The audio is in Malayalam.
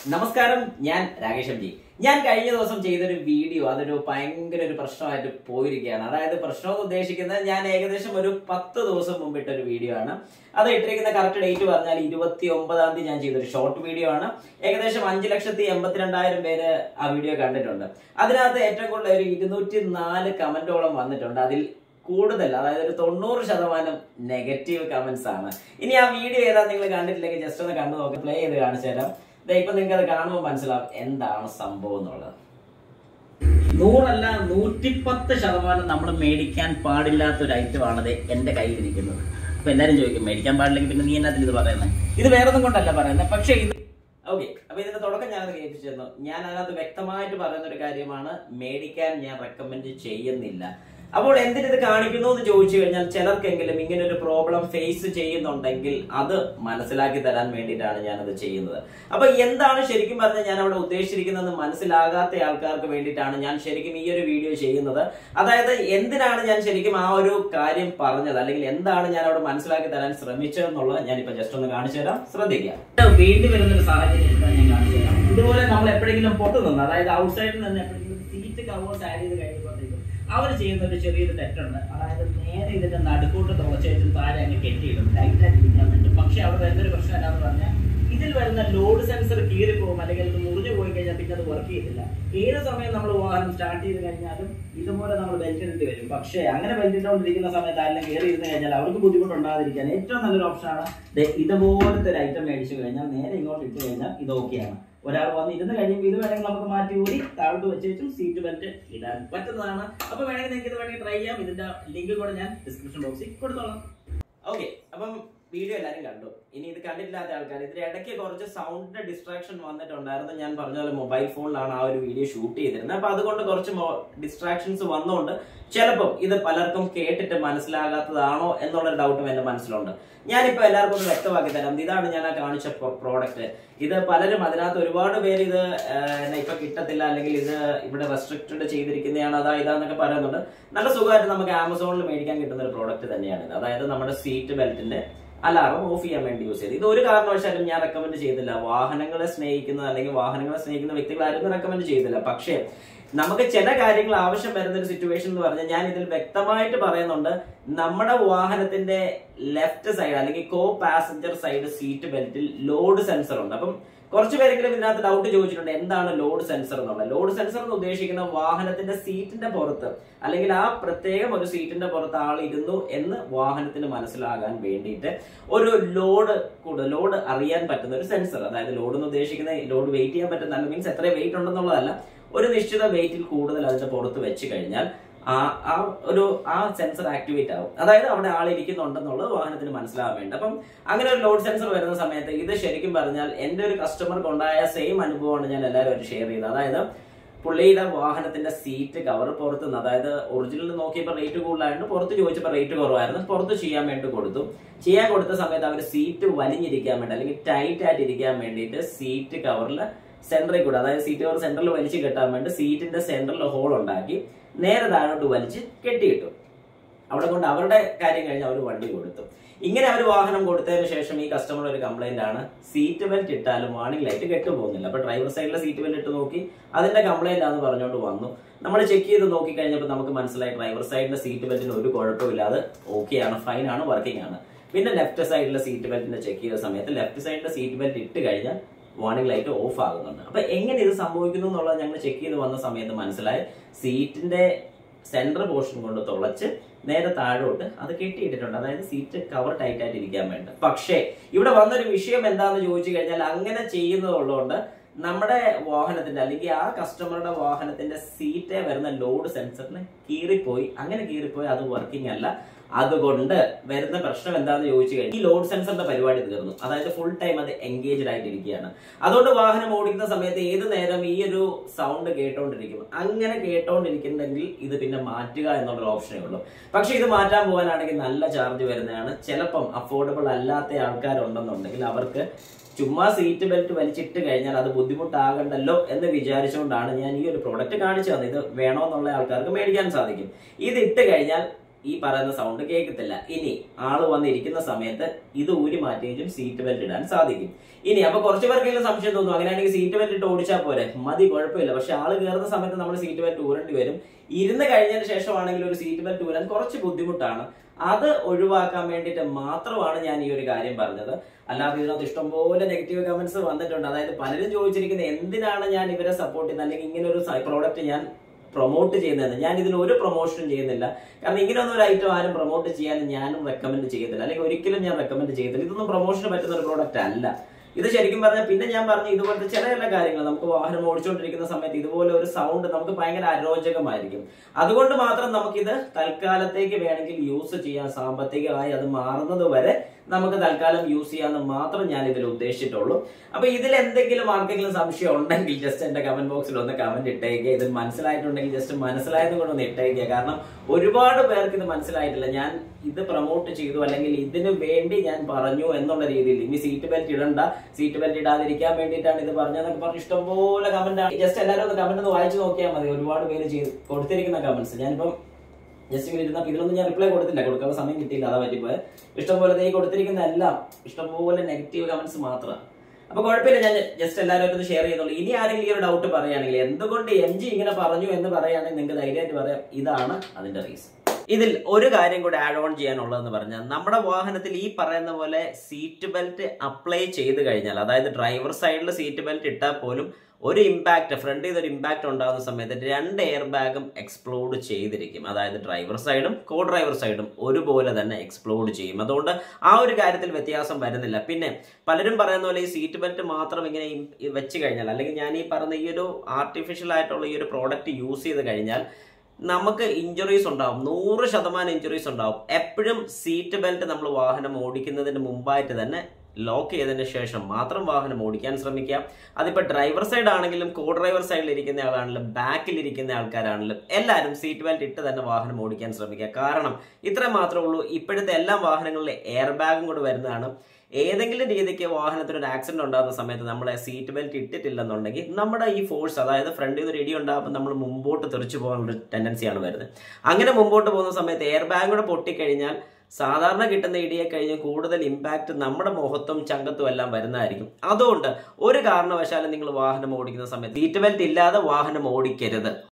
നമസ്കാരം ഞാൻ രാകേഷ് എം ജി ഞാൻ കഴിഞ്ഞ ദിവസം ചെയ്തൊരു വീഡിയോ അതൊരു ഭയങ്കര ഒരു പ്രശ്നമായിട്ട് പോയിരിക്കുകയാണ് അതായത് പ്രശ്നം എന്ന് ഉദ്ദേശിക്കുന്നത് ഞാൻ ഏകദേശം ഒരു പത്ത് ദിവസം മുമ്പ് ഇട്ട ഒരു വീഡിയോ ആണ് അത് ഇട്ടിരിക്കുന്ന കറക്റ്റ് ഡേറ്റ് പറഞ്ഞാൽ ഇരുപത്തി ഒമ്പതാം തീയതി ഞാൻ ചെയ്തൊരു ഷോർട്ട് വീഡിയോ ആണ് ഏകദേശം അഞ്ച് ലക്ഷത്തി എൺപത്തിരണ്ടായിരം പേര് ആ വീഡിയോ കണ്ടിട്ടുണ്ട് അതിനകത്ത് ഏറ്റവും കൂടുതൽ ഒരു ഇരുന്നൂറ്റി നാല് കമന്റോളം വന്നിട്ടുണ്ട് അതിൽ കൂടുതൽ അതായത് ഒരു തൊണ്ണൂറ് ശതമാനം നെഗറ്റീവ് കമന്റ്സ് ആണ് ഇനി ആ വീഡിയോ ഏതാ നിങ്ങൾ കണ്ടിട്ടില്ലെങ്കിൽ ജസ്റ്റ് ഒന്ന് കണ്ടു നോക്കി പ്ലേ ചെയ്ത് കാണിച്ചു തരാം ദേ ഇപ്പൊ നിങ്ങൾക്ക് അത് കാണുമ്പോൾ മനസ്സിലാവും എന്താണ് സംഭവം എന്നുള്ളത് നൂറല്ല നൂറ്റിപ്പത്ത് ശതമാനം നമ്മൾ മേടിക്കാൻ പാടില്ലാത്ത ഒരു ഐറ്റം ആണത് എന്റെ കയ്യിലിരിക്കുന്നത് അപ്പൊ എല്ലാരും ചോദിക്കും മേടിക്കാൻ പാടില്ലെങ്കിൽ പിന്നെ നീ എന്നാത്തിൽ ഇത് പറയുന്നത് ഇത് വേറൊന്നും കൊണ്ടല്ല പറയുന്നത് പക്ഷേ ഇത് ഓക്കെ അപ്പൊ ഇതിന്റെ തുടക്കം ഞാനത് കേൾപ്പിച്ചു തന്നു ഞാൻ അതിനകത്ത് വ്യക്തമായിട്ട് പറയുന്ന ഒരു കാര്യമാണ് മേടിക്കാൻ ഞാൻ റെക്കമെൻഡ് ചെയ്യുന്നില്ല അപ്പോൾ എന്തിനിത് കാണിക്കുന്നു എന്ന് ചോദിച്ചു കഴിഞ്ഞാൽ ചിലർക്കെങ്കിലും ഇങ്ങനെ ഒരു പ്രോബ്ലം ഫേസ് ചെയ്യുന്നുണ്ടെങ്കിൽ അത് മനസ്സിലാക്കി തരാൻ വേണ്ടിയിട്ടാണ് ഞാനത് ചെയ്യുന്നത് അപ്പൊ എന്താണ് ശരിക്കും പറഞ്ഞാൽ ഞാൻ അവിടെ ഉദ്ദേശിച്ചിരിക്കുന്നത് മനസ്സിലാകാത്ത ആൾക്കാർക്ക് വേണ്ടിയിട്ടാണ് ഞാൻ ശരിക്കും ഈ ഒരു വീഡിയോ ചെയ്യുന്നത് അതായത് എന്തിനാണ് ഞാൻ ശരിക്കും ആ ഒരു കാര്യം പറഞ്ഞത് അല്ലെങ്കിൽ എന്താണ് ഞാൻ അവിടെ മനസ്സിലാക്കി തരാൻ ശ്രമിച്ചത് എന്നുള്ളത് ഞാനിപ്പോ ജസ്റ്റ് ഒന്ന് കാണിച്ചു തരാം ശ്രദ്ധിക്കുക വീണ്ടും വരുന്ന ഒരു സാഹചര്യം ഞാൻ കാണിച്ചു തരാം ഇതുപോലെ നമ്മൾ എപ്പോഴെങ്കിലും പുറത്തു നിന്ന് അതായത് ഔട്ട്സൈഡിൽ നിന്ന് എപ്പോഴെങ്കിലും സീറ്റ് കവേഴ്സ് ആഡ് ചെയ്ത് കഴിയുമ്പോഴത്തേക്കും അവർ ചെയ്യുന്ന ഒരു ചെറിയൊരു തെറ്റുണ്ട് അതായത് നേരെ ഇതിന്റെ നടുക്കൂട്ട് തുളച്ചേച്ചും താഴെ അങ്ങ് കെട്ടിയിടും ടൈറ്റായിട്ട് ഇരിക്കാൻ പറ്റും പക്ഷെ അവിടെ വരുന്നൊരു പ്രശ്നം എന്താന്ന് പറഞ്ഞാൽ ഇതിൽ വരുന്ന ലോഡ് സെൻസർ കീറിപ്പോകും അല്ലെങ്കിൽ അത് മുറിഞ്ഞു പോയി കഴിഞ്ഞാൽ പിന്നെ അത് വർക്ക് ചെയ്തില്ല ഏത് സമയം നമ്മൾ വാഹനം സ്റ്റാർട്ട് ചെയ്ത് കഴിഞ്ഞാലും ഇതുപോലെ നമ്മൾ ബെൽറ്റ് ഇടേണ്ടി വരും പക്ഷേ അങ്ങനെ ബെൽറ്റ് ഇട്ടുകൊണ്ടിരിക്കുന്ന സമയത്ത് ആരെങ്കിലും കയറി ഇരുന്ന് കഴിഞ്ഞാൽ അവർക്ക് ബുദ്ധിമുട്ടുണ്ടാകാതിരിക്കാൻ ഏറ്റവും നല്ലൊരു ഓപ്ഷനാണ് ഇതുപോലത്തെ ഒരു ഐറ്റം മേടിച്ചു കഴിഞ്ഞാൽ നേരെ ഇങ്ങോട്ട് ഇട്ട് കഴിഞ്ഞാൽ ഇത് ഓക്കെയാണ് ഒരാൾ വന്ന് ഇരുന്ന് കഴിയുമ്പോൾ ഇത് വേണമെങ്കിൽ നമുക്ക് മാറ്റി ഊരി താഴോട്ട് വെച്ചും സീറ്റ് ബെൽറ്റ് ഇടാൻ പറ്റുന്നതാണ് അപ്പൊ വേണമെങ്കിൽ നിങ്ങൾക്ക് ഇത് വേണമെങ്കിൽ ട്രൈ ചെയ്യാം ഇതിന്റെ ലിങ്ക് കൂടെ ഞാൻ ഡിസ്ക്രിപ്ഷൻ ബോക്സിൽ കൊടുത്തോളാം ഓക്കെ അപ്പം വീഡിയോ എല്ലാവരും കണ്ടു ഇനി ഇത് കണ്ടിട്ടില്ലാത്ത ആൾക്കാർ ഇതിന് ഇടയ്ക്ക് കുറച്ച് സൗണ്ടിന്റെ ഡിസ്ട്രാക്ഷൻ വന്നിട്ടുണ്ടായിരുന്നു ഞാൻ പറഞ്ഞ പോലെ മൊബൈൽ ഫോണിലാണ് ആ ഒരു വീഡിയോ ഷൂട്ട് ചെയ്തിരുന്നത് അപ്പൊ അതുകൊണ്ട് കുറച്ച് ഡിസ്ട്രാക്ഷൻസ് വന്നുകൊണ്ട് ചിലപ്പം ഇത് പലർക്കും കേട്ടിട്ട് മനസ്സിലാകാത്തതാണോ എന്നുള്ളൊരു ഡൗട്ടും എന്റെ മനസ്സിലുണ്ട് ഞാനിപ്പോ എല്ലാവർക്കും ഒന്ന് വ്യക്തമാക്കി തരാം ഇതാണ് ഞാൻ ആ കാണിച്ച പ്രോഡക്റ്റ് ഇത് പലരും അതിനകത്ത് ഒരുപാട് പേര് ഇത് എന്നാ ഇപ്പൊ കിട്ടത്തില്ല അല്ലെങ്കിൽ ഇത് ഇവിടെ റെസ്ട്രിക്റ്റഡ് ചെയ്തിരിക്കുന്നതാണ് അതാ ഇതാന്നൊക്കെ പറയുന്നുണ്ട് നല്ല സുഖമായിട്ട് നമുക്ക് ആമസോണിൽ മേടിക്കാൻ കിട്ടുന്ന ഒരു പ്രോഡക്റ്റ് തന്നെയാണ് ഇത് അതായത് നമ്മുടെ സീറ്റ് ബെൽറ്റിന്റെ അലാറം ഓഫ് ചെയ്യാൻ വേണ്ടി യൂസ് ചെയ്ത് ഇത് ഒരു കാരണവശാലും ഞാൻ റെക്കമെൻഡ് ചെയ്തില്ല വാഹനങ്ങളെ സ്നേഹിക്കുന്ന അല്ലെങ്കിൽ വാഹനങ്ങളെ സ്നേഹിക്കുന്ന വ്യക്തികളാരും റെക്കമെൻഡ് ചെയ്തില്ല പക്ഷേ നമുക്ക് ചില കാര്യങ്ങൾ ആവശ്യം വരുന്ന ഒരു സിറ്റുവേഷൻ എന്ന് പറഞ്ഞാൽ ഞാൻ ഇതിൽ വ്യക്തമായിട്ട് പറയുന്നുണ്ട് നമ്മുടെ വാഹനത്തിന്റെ ലെഫ്റ്റ് സൈഡ് അല്ലെങ്കിൽ കോ പാസഞ്ചർ സൈഡ് സീറ്റ് ബെൽറ്റിൽ ലോഡ് സെൻസർ ഉണ്ട് അപ്പം കുറച്ച് പേരെങ്കിലും ഇതിനകത്ത് ഡൗട്ട് ചോദിച്ചിട്ടുണ്ട് എന്താണ് ലോഡ് സെൻസർ എന്നുള്ളത് ലോഡ് സെൻസർ എന്ന് ഉദ്ദേശിക്കുന്ന വാഹനത്തിന്റെ സീറ്റിന്റെ പുറത്ത് അല്ലെങ്കിൽ ആ പ്രത്യേകം ഒരു സീറ്റിന്റെ പുറത്ത് ആൾ ഇരുന്നു എന്ന് വാഹനത്തിന് മനസ്സിലാകാൻ വേണ്ടിയിട്ട് ഒരു ലോഡ് കൂടുതൽ ലോഡ് അറിയാൻ പറ്റുന്ന ഒരു സെൻസർ അതായത് ലോഡ് എന്ന് ഉദ്ദേശിക്കുന്ന ലോഡ് വെയിറ്റ് ചെയ്യാൻ പറ്റുന്ന മീൻസ് എത്ര വെയിറ്റ് ഉണ്ടെന്നുള്ളതല്ല ഒരു നിശ്ചിത വെയിറ്റിൽ കൂടുതൽ അതിന്റെ പുറത്ത് വെച്ച് കഴിഞ്ഞാൽ ആ ആ ഒരു ആ സെൻസർ ആക്ടിവേറ്റ് ആവും അതായത് അവിടെ ആൾ ഇരിക്കുന്നുണ്ടെന്നുള്ളത് വാഹനത്തിന് മനസ്സിലാവാൻ വേണ്ടി അപ്പം അങ്ങനെ ഒരു ലോഡ് സെൻസർ വരുന്ന സമയത്ത് ഇത് ശരിക്കും പറഞ്ഞാൽ എന്റെ ഒരു കസ്റ്റമർക്ക് ഉണ്ടായ സെയിം അനുഭവമാണ് ഞാൻ എല്ലാവരും ഷെയർ ചെയ്തത് അതായത് പുള്ളിയുടെ വാഹനത്തിന്റെ സീറ്റ് കവർ പുറത്ത് നിന്ന് അതായത് ഒറിജിനൽ നോക്കിയപ്പോൾ റേറ്റ് കൂടുതലായിരുന്നു പുറത്ത് ചോദിച്ചപ്പോൾ റേറ്റ് കുറവായിരുന്നു പുറത്ത് ചെയ്യാൻ വേണ്ടി കൊടുത്തു ചെയ്യാൻ കൊടുത്ത സമയത്ത് അവർ സീറ്റ് വലിഞ്ഞിരിക്കാൻ വേണ്ടി അല്ലെങ്കിൽ ടൈറ്റ് ആയിട്ട് ഇരിക്കാൻ വേണ്ടിയിട്ട് സീറ്റ് കവറിൽ സെന്ററിൽ കൂടെ അതായത് സീറ്റ് കവർ സെന്ററിൽ വലിച്ച് കെട്ടാൻ വേണ്ടി സീറ്റിന്റെ സെന്ററിൽ ഹോൾ ഉണ്ടാക്കി നേരെ താഴോട്ട് വലിച്ച് കെട്ടിയിട്ടു അവിടെ കൊണ്ട് അവരുടെ കാര്യം കഴിഞ്ഞ് അവർ വണ്ടി കൊടുത്തു ഇങ്ങനെ അവർ വാഹനം കൊടുത്തതിന് ശേഷം ഈ കസ്റ്റമർ ഒരു കംപ്ലൈന്റ് ആണ് സീറ്റ് ബെൽറ്റ് ഇട്ടാലും വാണിംഗ് ലൈറ്റ് കെട്ടു പോകുന്നില്ല അപ്പൊ ഡ്രൈവർ സൈഡിലെ സീറ്റ് ബെൽറ്റ് ഇട്ട് നോക്കി അതിന്റെ കംപ്ലൈന്റ് ആണെന്ന് പറഞ്ഞുകൊണ്ട് വന്നു നമ്മൾ ചെക്ക് ചെയ്ത് നോക്കി കഴിഞ്ഞപ്പോൾ നമുക്ക് മനസ്സിലായി ഡ്രൈവർ സൈഡിന്റെ സീറ്റ് ബെൽറ്റിന് ഒരു കുഴപ്പമില്ലാതെ ഓക്കെ ആണ് ഫൈൻ ആണ് വർക്കിംഗ് ആണ് പിന്നെ ലെഫ്റ്റ് സൈഡിലെ സീറ്റ് ബെൽറ്റിന്റെ ചെക്ക് ചെയ്ത സമയത്ത് ലെഫ്റ്റ് സൈഡിന്റെ സീറ്റ് ബെൽറ്റ് ഇട്ട് കഴിഞ്ഞാൽ വാർണിംഗ് ലൈറ്റ് ഓഫ് ആകുന്നുണ്ട് അപ്പൊ എങ്ങനെ ഇത് സംഭവിക്കുന്നു എന്നുള്ളത് ഞങ്ങൾ ചെക്ക് ചെയ്ത് വന്ന സമയത്ത് മനസ്സിലായി സീറ്റിന്റെ സെന്റർ പോർഷൻ കൊണ്ട് തുളച്ച് നേരെ താഴോട്ട് അത് കെട്ടിയിട്ടിട്ടുണ്ട് അതായത് സീറ്റ് കവർ ടൈറ്റ് ആയിട്ട് ഇരിക്കാൻ വേണ്ടി പക്ഷേ ഇവിടെ വന്നൊരു വിഷയം എന്താന്ന് ചോദിച്ചു കഴിഞ്ഞാൽ അങ്ങനെ ചെയ്യുന്നതുള്ളതുകൊണ്ട് നമ്മുടെ വാഹനത്തിന്റെ അല്ലെങ്കിൽ ആ കസ്റ്റമറുടെ വാഹനത്തിന്റെ സീറ്റേ വരുന്ന ലോഡ് സെൻസറിന് കീറിപ്പോയി അങ്ങനെ കീറിപ്പോയി അത് വർക്കിംഗ് അല്ല അതുകൊണ്ട് വരുന്ന പ്രശ്നം എന്താണെന്ന് ചോദിച്ചു കഴിഞ്ഞാൽ ഈ ലോഡ് സെൻസറിന്റെ പരിപാടി തീർന്നു അതായത് ഫുൾ ടൈം അത് എൻഗേജ്ഡ് ആയിട്ടിരിക്കുകയാണ് അതുകൊണ്ട് വാഹനം ഓടിക്കുന്ന സമയത്ത് ഏത് നേരം ഈ ഒരു സൗണ്ട് കേട്ടോണ്ടിരിക്കും അങ്ങനെ കേട്ടോണ്ടിരിക്കുന്നെങ്കിൽ ഇത് പിന്നെ മാറ്റുക എന്നുള്ളൊരു ഓപ്ഷനേ ഉള്ളൂ പക്ഷെ ഇത് മാറ്റാൻ പോകാനാണെങ്കിൽ നല്ല ചാർജ് വരുന്നതാണ് ചിലപ്പം അഫോർഡബിൾ അല്ലാത്ത ആൾക്കാരുണ്ടെന്നുണ്ടെങ്കിൽ അവർക്ക് ചുമ്മാ സീറ്റ് ബെൽറ്റ് വലിച്ചിട്ട് കഴിഞ്ഞാൽ അത് ബുദ്ധിമുട്ടാകണ്ടല്ലോ എന്ന് വിചാരിച്ചുകൊണ്ടാണ് ഞാൻ ഈ ഒരു പ്രോഡക്റ്റ് കാണിച്ചു തന്നത് ഇത് വേണോന്നുള്ള ആൾക്കാർക്ക് മേടിക്കാൻ സാധിക്കും ഇത് ഇട്ട് കഴിഞ്ഞാൽ ഈ പറയുന്ന സൗണ്ട് കേൾക്കത്തില്ല ഇനി ആള് വന്നിരിക്കുന്ന സമയത്ത് ഇത് ഊരി മാറ്റിയും സീറ്റ് ബെൽറ്റ് ഇടാൻ സാധിക്കും ഇനി അപ്പൊ കുറച്ച് പേർക്കെങ്കിലും സംശയം തോന്നും അങ്ങനെയാണെങ്കിൽ സീറ്റ് ബെൽറ്റ് ഇട്ട് ഓടിച്ചാൽ പോരെ മതി കുഴപ്പമില്ല പക്ഷെ ആള് കയറുന്ന സമയത്ത് നമ്മൾ സീറ്റ് ബെൽറ്റ് ഊരേണ്ടി വരും ഇരുന്ന് കഴിഞ്ഞതിന് ശേഷമാണെങ്കിൽ ഒരു സീറ്റ് ബെൽറ്റ് ഊരാൻ കുറച്ച് ബുദ്ധിമുട്ടാണ് അത് ഒഴിവാക്കാൻ വേണ്ടിയിട്ട് മാത്രമാണ് ഞാൻ ഈ ഒരു കാര്യം പറഞ്ഞത് അല്ലാതെ ഇതിനകത്ത് ഇഷ്ടംപോലെ നെഗറ്റീവ് കമന്റ്സ് വന്നിട്ടുണ്ട് അതായത് പലരും ചോദിച്ചിരിക്കുന്നത് എന്തിനാണ് ഞാൻ ഇവരെ സപ്പോർട്ട് ചെയ്യുന്നത് അല്ലെങ്കിൽ ഇങ്ങനെ ഒരു പ്രോഡക്റ്റ് ഞാൻ പ്രൊമോട്ട് ചെയ്യുന്നത് ഞാൻ ഇതിൽ ഒരു പ്രൊമോഷനും ചെയ്യുന്നില്ല കാരണം ഇങ്ങനെയൊന്നും ഒരു ഐറ്റം ആരും പ്രൊമോട്ട് ചെയ്യാൻ ഞാനും റെക്കമെൻഡ് ചെയ്യത്തില്ല അല്ലെങ്കിൽ ഒരിക്കലും ഞാൻ റെക്കമെൻഡ് ചെയ്യത്തില്ല ഇതൊന്നും പ്രൊമോഷന് പറ്റുന്ന ഒരു പ്രോഡക്റ്റ് അല്ല ഇത് ശരിക്കും പറഞ്ഞാൽ പിന്നെ ഞാൻ പറഞ്ഞു ഇതുപോലത്തെ ചില ചില കാര്യങ്ങൾ നമുക്ക് വാഹനം ഓടിച്ചുകൊണ്ടിരിക്കുന്ന സമയത്ത് ഇതുപോലെ ഒരു സൗണ്ട് നമുക്ക് ഭയങ്കര അരോചകമായിരിക്കും അതുകൊണ്ട് മാത്രം നമുക്കിത് തൽക്കാലത്തേക്ക് വേണമെങ്കിൽ യൂസ് ചെയ്യാൻ സാമ്പത്തികമായി അത് മാറുന്നത് വരെ നമുക്ക് തൽക്കാലം യൂസ് ചെയ്യാമെന്ന് മാത്രം ഞാൻ ഇതിൽ ഉദ്ദേശിച്ചിട്ടുള്ളൂ അപ്പൊ ഇതിൽ എന്തെങ്കിലും ആർക്കെങ്കിലും സംശയം ഉണ്ടെങ്കിൽ ജസ്റ്റ് എന്റെ കമന്റ് ബോക്സിൽ ഒന്ന് കമന്റ് ഇട്ടേക്കുക ഇത് മനസ്സിലായിട്ടുണ്ടെങ്കിൽ ജസ്റ്റ് മനസ്സിലായത് കൊണ്ടൊന്ന് ഇട്ടേക്കുക കാരണം ഒരുപാട് പേർക്ക് ഇത് മനസ്സിലായിട്ടില്ല ഞാൻ ഇത് പ്രൊമോട്ട് ചെയ്തു അല്ലെങ്കിൽ ഇതിനു വേണ്ടി ഞാൻ പറഞ്ഞു എന്നുള്ള രീതിയിൽ ഇനി സീറ്റ് ബെൽറ്റ് ഇടണ്ട സീറ്റ് ബെൽറ്റ് ഇടാതിരിക്കാൻ വേണ്ടിയിട്ടാണ് ഇത് പറഞ്ഞതെന്നൊക്കെ പറഞ്ഞ് ഇഷ്ടംപോലെ കമന്റ് ആണ് ജസ്റ്റ് എല്ലാവരും ഒന്ന് കമന്റ് ഒന്ന് വായിച്ചു നോക്കിയാൽ മതി ഒരുപാട് പേര് ചെയ്ത് കൊടുത്തിരിക്കുന്ന കമന്റ്സ് ഞാനിപ്പം ജസ്റ്റ് ഇങ്ങനെ ഇരുന്നപ്പോൾ ഇതിലൊന്നും ഞാൻ റിപ്ലൈ കൊടുത്തില്ല കൊടുക്കാൻ സമയം കിട്ടിയില്ല അതാ പറ്റിപ്പോയത് ഇഷ്ടംപോലെ ഈ കൊടുത്തിരിക്കുന്ന എല്ലാം ഇഷ്ടംപോലെ നെഗറ്റീവ് കമന്റ്സ് മാത്രമാണ് അപ്പൊ കുഴപ്പമില്ല ഞാൻ ജസ്റ്റ് എല്ലാവരും ഒന്ന് ഷെയർ ചെയ്തോളൂ ഇനി ആരെങ്കിലും ഈ ഒരു ഡൗട്ട് പറയുകയാണെങ്കിൽ എന്തുകൊണ്ട് എം ജി ഇങ്ങനെ പറഞ്ഞു എന്ന് പറയുകയാണെങ്കിൽ നിങ്ങൾക്ക് ധൈര്യമായിട്ട് പറയാം ഇതാണ് അതിന്റെ റീസൺ ഇതിൽ ഒരു കാര്യം കൂടെ ആഡ് ഓൺ ചെയ്യാനുള്ളതെന്ന് പറഞ്ഞാൽ നമ്മുടെ വാഹനത്തിൽ ഈ പറയുന്ന പോലെ സീറ്റ് ബെൽറ്റ് അപ്ലൈ ചെയ്ത് കഴിഞ്ഞാൽ അതായത് ഡ്രൈവർ സൈഡിൽ സീറ്റ് ബെൽറ്റ് ഇട്ടാൽ പോലും ഒരു ഇമ്പാക്ട് ഫ്രണ്ടിൽ നിന്ന് ഒരു ഇമ്പാക്ട് ഉണ്ടാകുന്ന സമയത്ത് രണ്ട് എയർ ബാഗും എക്സ്പ്ലോഡ് ചെയ്തിരിക്കും അതായത് ഡ്രൈവർ സൈഡും കോ ഡ്രൈവർ സൈഡും ഒരുപോലെ തന്നെ എക്സ്പ്ലോഡ് ചെയ്യും അതുകൊണ്ട് ആ ഒരു കാര്യത്തിൽ വ്യത്യാസം വരുന്നില്ല പിന്നെ പലരും പറയുന്ന പോലെ ഈ സീറ്റ് ബെൽറ്റ് മാത്രം ഇങ്ങനെ ഇം- ഈ വെച്ച് കഴിഞ്ഞാൽ അല്ലെങ്കിൽ ഞാൻ ഈ പറഞ്ഞ ഈ ഒരു ആർട്ടിഫിഷ്യൽ ആയിട്ടുള്ള ഈ ഒരു പ്രോഡക്റ്റ് യൂസ് ചെയ്ത് കഴിഞ്ഞാൽ നമുക്ക് ഇഞ്ചുറീസ് ഉണ്ടാവും നൂറ് ശതമാനം ഇഞ്ചുറീസ് ഉണ്ടാവും എപ്പോഴും സീറ്റ് ബെൽറ്റ് നമ്മൾ വാഹനം ഓടിക്കുന്നതിന് മുമ്പായിട്ട് തന്നെ ലോക്ക് ചെയ്തതിന് ശേഷം മാത്രം വാഹനം ഓടിക്കാൻ ശ്രമിക്കുക അതിപ്പോൾ ഡ്രൈവർ സൈഡ് ആണെങ്കിലും കോ ഡ്രൈവർ സൈഡിൽ ഇരിക്കുന്ന ആളാണെങ്കിലും ബാക്കിൽ ഇരിക്കുന്ന ആൾക്കാരാണെങ്കിലും എല്ലാവരും സീറ്റ് ബെൽറ്റ് ഇട്ട് തന്നെ വാഹനം ഓടിക്കാൻ ശ്രമിക്കുക കാരണം ഇത്ര മാത്രമേ ഉള്ളൂ ഇപ്പോഴത്തെ എല്ലാ വാഹനങ്ങളിലും എയർ ബാഗും കൂടെ വരുന്നതാണ് ഏതെങ്കിലും രീതിക്ക് വാഹനത്തിന് ഒരു ആക്സിഡന്റ് ഉണ്ടാകുന്ന സമയത്ത് നമ്മൾ സീറ്റ് ബെൽറ്റ് ഇട്ടിട്ടില്ലെന്നുണ്ടെങ്കിൽ നമ്മുടെ ഈ ഫോഴ്സ് അതായത് ഫ്രണ്ടിൽ നിന്ന് ഒരു ഇടി ഉണ്ടാകുമ്പോൾ നമ്മൾ മുമ്പോട്ട് തെറിച്ചു പോകാനുള്ള ടെൻഡൻസിയാണ് വരുന്നത് അങ്ങനെ മുമ്പോട്ട് പോകുന്ന സമയത്ത് എയർ ബാഗ് കൂടെ പൊട്ടിക്കഴിഞ്ഞാൽ സാധാരണ കിട്ടുന്ന ഇടിയെ കഴിഞ്ഞ് കൂടുതൽ ഇമ്പാക്ട് നമ്മുടെ മുഖത്തും ചങ്കത്തും എല്ലാം വരുന്നതായിരിക്കും അതുകൊണ്ട് ഒരു കാരണവശാലും നിങ്ങൾ വാഹനം ഓടിക്കുന്ന സമയത്ത് സീറ്റ് ബെൽറ്റ് ഇല്ലാതെ വാഹനം ഓടിക്കരുത്